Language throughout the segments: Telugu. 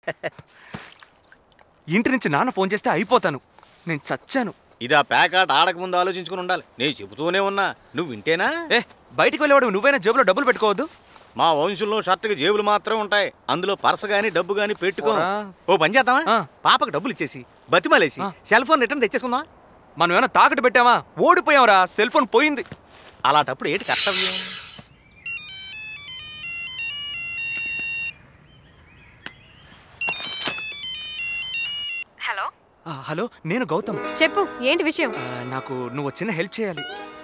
ఇంటి నుంచి నాన్న ఫోన్ చేస్తే అయిపోతాను నేను చచ్చాను ఇది ఆ ప్యాకాట్ ఆడక ముందు ఆలోచించుకుని ఉండాలి నేను చెబుతూనే ఉన్నా నువ్వు వింటేనా ఏ బయటికి వెళ్ళేవాడు నువ్వైనా జేబులో డబ్బులు పెట్టుకోవద్దు మా వంశంలో షర్ట్కి జేబులు మాత్రం ఉంటాయి అందులో పర్స గాని డబ్బు గాని పెట్టుకో పోరా. ఓ పని చేద్దామా ఆ. పాపకు డబ్బులు ఇచ్చేసి బతిమాలేసి ఆ. సెల్ ఫోన్ రిటర్న్ తెచ్చేసుకుందాం మనం ఏమైనా తాకట్టు పెట్టావా ఓడిపోయావురా సెల్ ఫోన్ పోయింది అలాంటప్పుడు ఏంటి కర్తవ్యం హలో ఆ, హలో నేను గౌతమ్ చెప్పు ఏంటి విషయం ఆ, నాకు నువ్వు చిన్న హెల్ప్ చేయాలి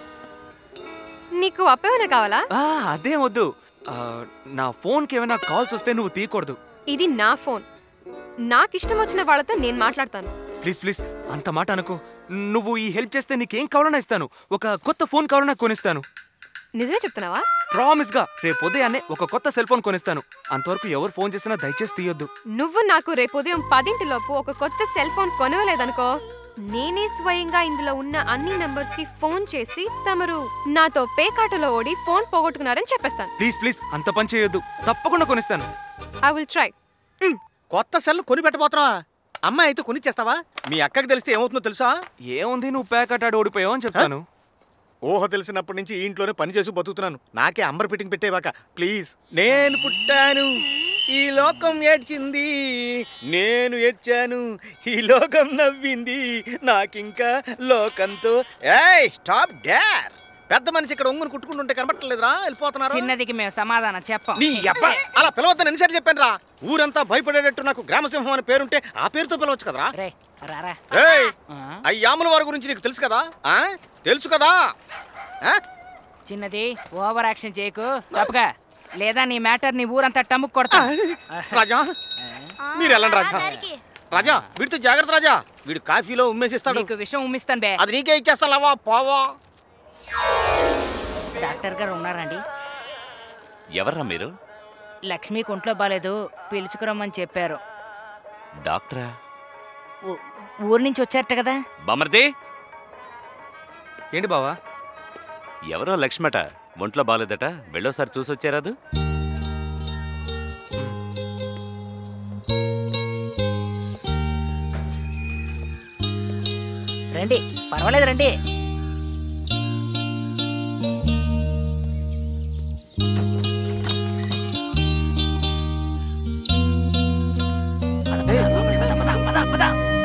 నీకు అప్పేమైనా కావాలా ఆ, అదేం వద్దు ఆ, నా ఫోన్కి ఏమైనా కాల్స్ వస్తే నువ్వు తీయకూడదు ఇది నా ఫోన్ నాకు ఇష్టం వచ్చిన వాళ్ళతో నేను మాట్లాడతాను ప్లీజ్ ప్లీజ్ అంత మాట అనుకో నువ్వు ఈ హెల్ప్ చేస్తే నీకేం కావాలన్నా ఇస్తాను ఒక కొత్త ఫోన్ కావాలన్నా కొనిస్తాను నిజమే చెప్తున్నావా ప్రామిస్ గా రేపు ఉదయాన్నే ఒక కొత్త సెల్ ఫోన్ కొనిస్తాను అంతవరకు ఎవరు ఫోన్ చేసినా దయచేసి తీయొద్దు నువ్వు నాకు రేపు ఉదయం పదింటిలోపు ఒక కొత్త సెల్ ఫోన్ కొనవలేదనుకో నేనే స్వయంగా ఇందులో ఉన్న అన్ని నంబర్స్ కి ఫోన్ చేసి తమరు నాతో పేకాటలో ఓడి ఫోన్ పోగొట్టుకున్నారని చెప్పేస్తాను ప్లీజ్ ప్లీజ్ అంత పని చేయొద్దు తప్పకుండా కొనిస్తాను ఐ విల్ ట్రై కొత్త సెల్ కొని పెట్టబోతున్నావా అమ్మాయి అయితే కొనిచ్చేస్తావా మీ అక్కకి తెలిస్తే ఏమవుతుందో తెలుసా ఏముంది నువ్వు ప్యాకెట్ ఓడిపోయావు అని చెప్తాను ఊహ తెలిసినప్పటి నుంచి ఈ ఇంట్లోనే పని చేసి బతుకుతున్నాను నాకే అంబర్ ఫిట్టింగ్ పెట్టేవాక ప్లీజ్ నేను పుట్టాను ఈ లోకం ఏడ్చింది నేను ఏడ్చాను ఈ లోకం నవ్వింది నాకింకా లోకంతో ఏయ్ స్టాప్ డార్ పెద్ద మనిషి ఇక్కడ ఒంగుని కుట్టుకుంటుంటే కనబట్టలేదురా వెళ్ళిపోతున్నారు చిన్నదికి మేము సమాధానం చెప్పం నీ అబ్బా అలా పిలవద్దని ఎన్నిసార్లు చెప్పాను రా ఊరంతా భయపడేటట్టు నాకు గ్రామసింహం అనే పేరుంటే ఆ పేరుతో పిలవచ్చు కదరా రే రారా ఏయ్ ఆ, అయ్యాముల వారి గురించి నీకు తెలుసు కదా ఆ తెలుసు కదా ఆ? చిన్నది ఓవర్ యాక్షన్ చేయకు తప్పగా లేదా నీ మ్యాటర్ నీ ఊరంతా టముక్ కొడతా రాజా మీరు వెళ్ళండి రాజా రాజా వీడితో జాగ్రత్త రాజా వీడు కాఫీలో ఉమ్మేసిస్తాడు నీకు విషయం ఉమ్మిస్తాను బే అది నీకే ఇచ్చేస్తావా పోవా డాక్టర్ గారు ఉన్నారండి ఎవర్రా మీరు లక్ష్మికి ఒంట్లో బాలేదు పిలుచుకురమ్మని చెప్పారు డాక్టరా ఊ- ఊరు నుంచి వచ్చారట కదా బమర్ది ఏంటి బావా ఎవరో లక్ష్మట ఒంట్లో బాలేదట వెళ్ళోసారి చూసొచ్చారాదు రండి పర్వాలేదు రండి పద, పద, లోపలికి పద, పద, పద, పద.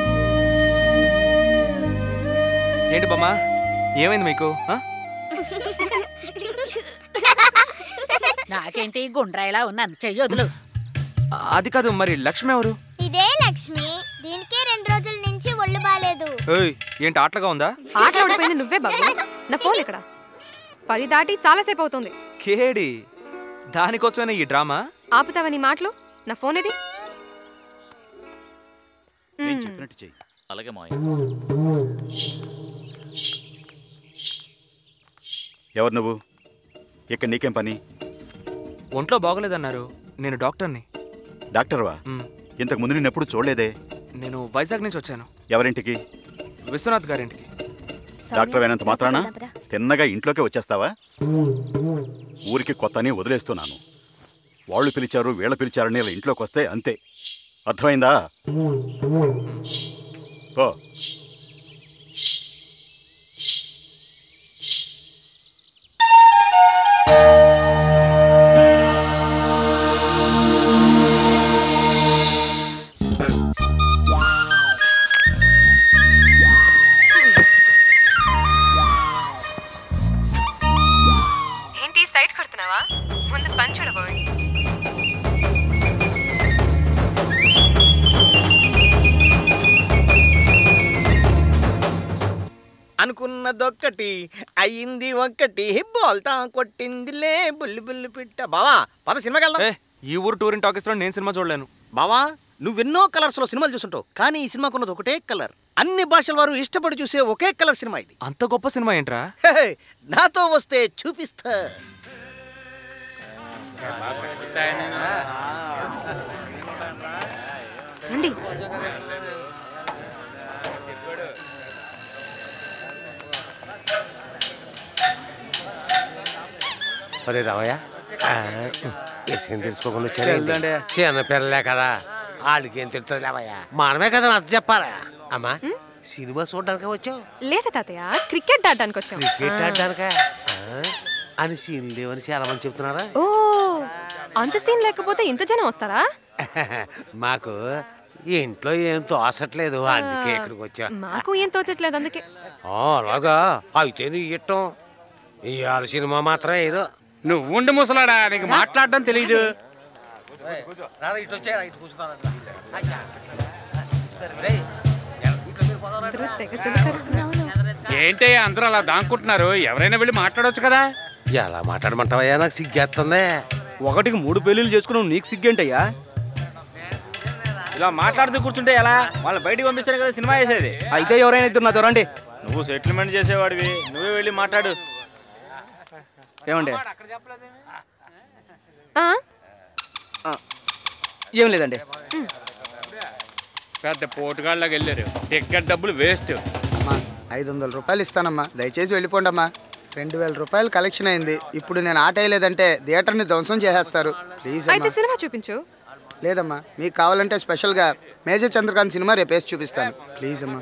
ఏంటి బామ్మా ఏమైంది మీకు ఆ? నాకేంటి గుండ్రాయిలా ఉన్నాను చెయ్యొదులు అది కాదు మరి లక్ష్మి ఎవరు ఇదే లక్ష్మి దీనికి రెండు రోజుల నుంచి ఒళ్ళు బాలేదు ఏయ్ ఏంటి ఆటలుగా ఉందా ఆటలు ఓడిపోయింది నువ్వే బాబు నా ఫోన్ ఇక్కడ పది దాటి చాలాసేపు అవుతుంది కేడి దానికోసమేనా ఈ డ్రామా ఆపుతావా నీ మాటలు నా ఫోన్ ఇది మ్మ్. చెప్పినట్టు చెయ్యి అలాగే మాయ ఎవరు నువ్వు ఇక్కడ నీకేం పని ఒంట్లో బాగోలేదన్నారు నేను డాక్టర్ని డాక్టర్వా మ్, ఇంతకు ముందు నేను ఎప్పుడు చూడలేదే నేను వైజాగ్ నుంచి వచ్చాను ఎవరింటికి విశ్వనాథ్ గారింటికి డాక్టర్ అయినంత మాత్రాన తిన్నగా ఇంట్లోకే వచ్చేస్తావా ఊరికి కొత్తని వదిలేస్తున్నాను వాళ్ళు పిలిచారు వీళ్ళ పిలిచారని ఇలా ఇంట్లోకి వస్తే అంతే అర్థమైందా ఓ ఏంటి సైట్ కొడుతున్నావా ముందు పని చూడబోయ్ అనుకున్నదొక్కటి అయ్యింది ఒక్కటి బోల్తా కొట్టిందిలే బుల్లి బుల్లి పిట్ట బావా పద సినిమాకి వెళ్దాం ఏ ఈ ఊరు టూరింగ్ టాకీస్లో నేను సినిమా చూడలేను బావా నువ్వెన్నో కలర్స్ లో సినిమాలు చూసుంటావు కానీ ఈ సినిమాకు ఉన్నది ఒకటే కలర్ అన్ని భాషల వారు ఇష్టపడి చూసే ఒకే కలర్ సినిమా ఇది అంత గొప్ప సినిమా ఏంట్రా హే, నాతో వస్తే చూపిస్తా రండి ఒరే రావయ్య విషయం తెలుసుకోకుండా వచ్చాడండి చిన్న పిల్లలే కదా వాళ్ళకి ఏం తెలుస్తుంది లేవయ్యా మనమే కదా నచ్చ చెప్పాలా అమ్మా సినిమా చూడడానికి వచ్చావు లేదా తాతయ్య క్రికెట్ ఆడడానికి వచ్చాం క్రికెట్ ఆడడానికా ఆ? అని సీన్ లేవని చాలా మంది చెప్తున్నారా ఓ అంత సీన్ లేకపోతే ఇంత జనం వస్తారా మాకు ఇంట్లో ఏం తోసట్లేదు అందుకే ఇక్కడికి వచ్చా మాకు ఏం తోచట్లేదు అందుకే ఆ, అలాగా అయితే నీ ఇష్టం ఇవాళ సినిమా మాత్రమే హీరో నువ్వు ఉండి ముసలాడా నీకు మాట్లాడడం తెలియదు అందరూ తెగ సిలకరిస్తున్నారు. ఏంటి అందరూ అలా దాక్కుంటున్నారు ఎవరైనా వెళ్ళి మాట్లాడొచ్చు కదా ఎలా మాట్లాడమంటావయ్యా నాకు సిగ్గేస్తుంది ఒకటికి మూడు పెళ్లిళ్ళు చేసుకున్నావు నీకు సిగ్గేంటయ్యా ఇలా మాట్లాడుతూ కూర్చుంటే ఎలా వాళ్ళ బయటికి పంపిస్తేనే కదా సినిమా వేసేది అయితే ఎవరైనా ఇద్దరు నాతో రండి నువ్వు సెటిల్మెంట్ చేసేవాడివి నువ్వే వెళ్ళి మాట్లాడు ఏమండి ఆ? ఏం లేదండి పెద్ద పోటుగాళ్ళకి వెళ్ళారు టికెట్ డబ్బులు వేస్ట్ అమ్మా ఐదు వందల రూపాయలు ఇస్తానమ్మా దయచేసి వెళ్ళిపోండి అమ్మా రెండు వేల రూపాయలు కలెక్షన్ అయింది ఇప్పుడు నేను ఆట వేయలేదంటే థియేటర్ని ధ్వంసం చేసేస్తారు ప్లీజ్ అయితే అమ్మా సినిమా చూపించు లేదమ్మా మీకు కావాలంటే స్పెషల్గా మేజర్ చంద్రకాంత్ సినిమా రేపు వేసి చూపిస్తాను ప్లీజ్ అమ్మా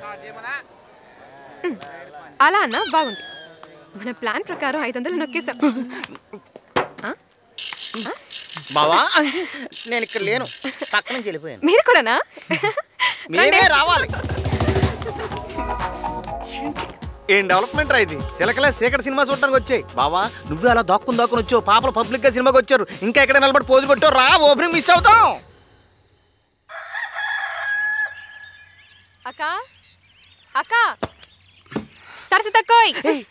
అలా అన్నా బాగుంది మన ప్లాన్ ప్రకారం ఐదు వందలు నొక్కేసాం ఆ? బావా నేను ఇక్కడ లేను పక్క నుంచి వెళ్ళిపోయాను మీరు కూడానా మేమే రావాలి ఏం డెవలప్మెంట్ రా ఇది చిలకలే సీకటి సినిమా చూడడానికి వచ్చాయి బావా నువ్వే అలా దాక్కుని దాక్కుని వచ్చావు పాపలు పబ్లిక్ గా సినిమాకి వచ్చారు ఇంకా ఎక్కడ నిలబడి పోజు కొట్టావు రా ఓపెనింగ్ మిస్ అవుతాం అక్క అక్క సరస్వతి తక్కువ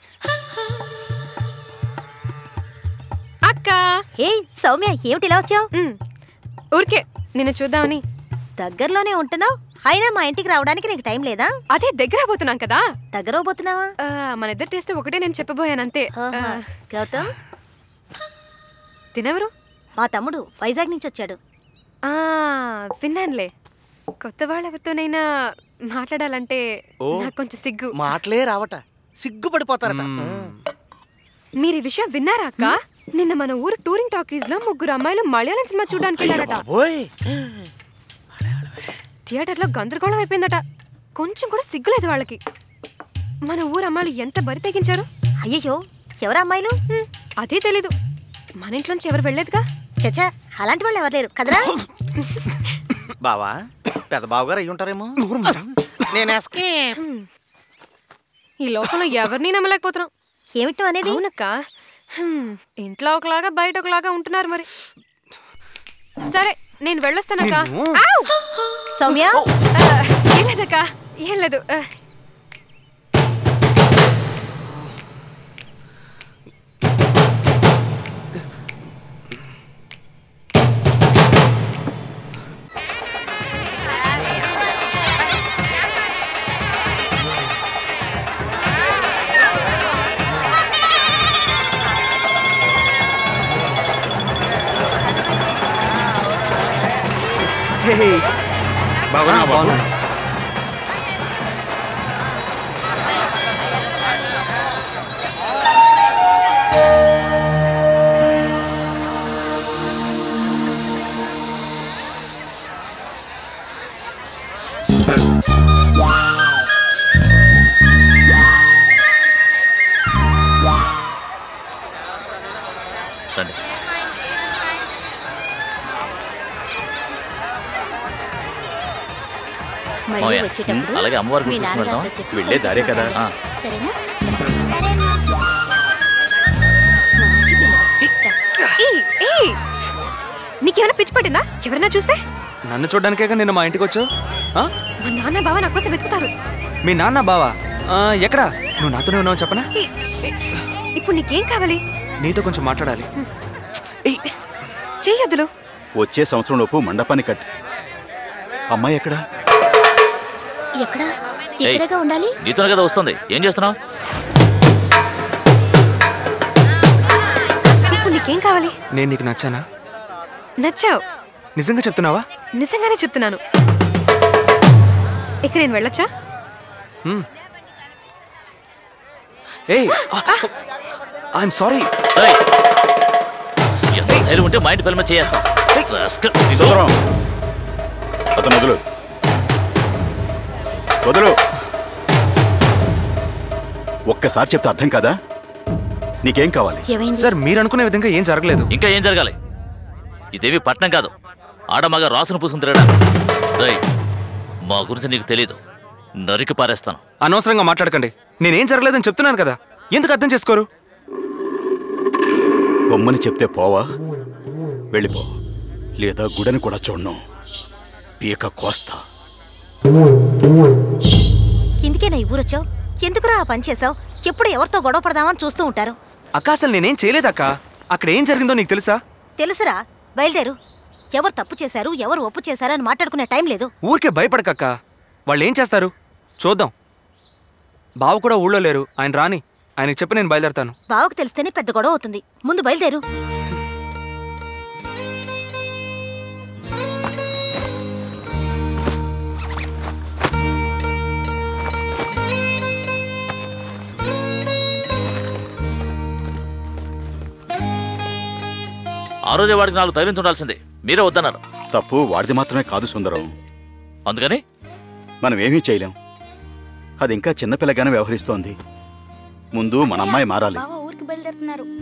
అక్క ఏ సౌమ్య ఏమిటి ఇలా వచ్చావు ఊరికే నిన్ను చూద్దామని దగ్గరలోనే ఉంటున్నావు అయినా మా ఇంటికి రావడానికి నీకు టైం లేదా అదే దగ్గర పోతున్నాం కదా దగ్గర పోతున్నావా ఆ, మన ఇద్దరు టేస్ట్ ఒకటే నేను చెప్పబోయాను అంతే ఆహా. గౌతమ్ తినెవరు మా తమ్ముడు వైజాగ్ నుంచి వచ్చాడు ఆ విన్నానులే కొత్త వాళ్ళెవరితోనైనా మాట్లాడాలంటే ఓ. నాకు కొంచెం సిగ్గు మాటలే రావట సిగ్గుపడిపోతారట మీరు ఈ విషయం విన్నారా అక్క నిన్న మన ఊరు టూరింగ్ టాకీస్ లో ముగ్గురు అమ్మాయిలు మలయాళం సినిమా చూడడానికి వెళ్ళారట ఓయ్ థియేటర్ లో గందరగోళం అయిపోయిందట కొంచెం కూడా సిగ్గులేదు వాళ్ళకి మన ఊరు అమ్మాయిలు ఎంత బరి తెగించారు అయ్యయ్యో ఎవరు అమ్మాయిలు హ్మ్, అదే తెలీదు మన ఇంట్లోంచి ఎవరు వెళ్ళలేదుగా చచ్చా అలాంటి వాళ్ళు ఎవరు లేరు కదరా బావా పెద్ద బావగారు అయ్యి ఉంటారేమో నేను ఎస్కే హ్మ్. ఈ లోకంలో ఎవరిని నమ్మలేకపోతున్నాం ఏమిటో అనేది అవునక్క హ్మ్, ఇంట్లో ఒకలాగా బయట ఒకలాగా ఉంటున్నారు మరి సరే నేను వెళ్ళొస్తానక్క ఆవ్! సౌమ్య ఆ, ఏం లేదక్క ఏం లేదు ఆ, బాగున్నా బాబు రండి మళ్ళీ మావయ్య, వచ్చేటప్పుడు అలాగే అమ్మవారి మీ గుడి తీసుకుని నాన్నగారితో వెళ్దాం. చెప్పు. వెళ్ళే దారే కదా. ఆ. సరేనా ఏయ్, ఏయ్! నీకేమైనా పిచ్చి పట్టిందా ఎవరైనా చూస్తే నన్ను చూడడానికేగా నిన్న మా ఇంటికి వచ్చావు ఆ? మా నాన్న బావ నా కోసం వెతుకుతారు మీ నాన్న బావా ఆ, ఎక్కడా నువ్వు నాతోనే ఉన్నావు చెప్పనా ఏయ్, ఇప్పుడు నీకేం కావాలి నీతో కొంచెం మాట్లాడాలి చెయ్యొద్దులు వచ్చే సంవత్సరం లోపు మండపాన్ని కట్టి అమ్మాయి ఎక్కడా ఎక్కడ ఇక్కడేగా ఉండాలి నీతోనే కదా వస్తుంది ఏం చేస్తున్నావు ఇప్పుడు నీకేం కావాలి నేను నీకు నచ్చానా నచ్చావు నిజంగా చెప్తున్నావా నిజంగానే చెప్తున్నాను ఇక నేను వెళ్ళొచ్చా హ్మ్. ఏయ్ ఐఎమ్ సారీ ఏయ్! ఎంత ధైర్యం ఉంటే మా ఇంటి పిల్లమ చేయేస్తాం రాస్కల్. దూరం. అతను వదులు వదులు ఒక్కసారి చెప్తే అర్థం కాదా నీకేం కావాలి సార్ మీరు అనుకునే విధంగా ఏం జరగలేదు ఇంకా ఏం జరగాలి ఇదేవి పట్నం కాదు ఆడమగ రాసును పూసుకుని తిరగడా రేయ్, మా గురించి నీకు తెలీదు నరికి పారేస్తాను అనవసరంగా మాట్లాడకండి నేనేం జరగలేదని చెప్తున్నాను కదా ఎందుకు అర్థం చేసుకోరు బొమ్మని చెప్తే పోవా వెళ్ళిపో లేదా గుడని కూడా చూడను పీక కోస్తా ఇందుకేనా ఈ ఊరొచ్చావు ఎందుకురా ఆ పని చేసావు ఎప్పుడు ఎవరితో గొడవ పడదామని చూస్తూ ఉంటారు అక్క అసలు నేనేం చేయలేదక్క అక్కడ ఏం జరిగిందో నీకు తెలుసా తెలుసురా బయలుదేరు ఎవరు తప్పు చేశారు ఎవరు ఒప్పు చేశారు అని మాట్లాడుకునే టైం లేదు ఊరికే భయపడకక్క వాళ్ళు ఏం చేస్తారు చూద్దాం బావ కూడా ఊళ్ళో లేరు ఆయన రాని ఆయనకి చెప్పి నేను బయలుదేరతాను బావకు తెలిస్తేనే పెద్ద గొడవ అవుతుంది ముందు బయలుదేరు ఆ రోజే వాడికి నాలుగు తగిలించి ఉండాల్సింది మీరే వద్దన్నారు తప్పు వాడిది మాత్రమే కాదు సుందరం అందుకని మనం ఏమీ చేయలేం అది ఇంకా చిన్నపిల్లగానే వ్యవహరిస్తోంది ముందు మన అమ్మాయి మారాలి ఊరికి బయలుదేరుతున్నారు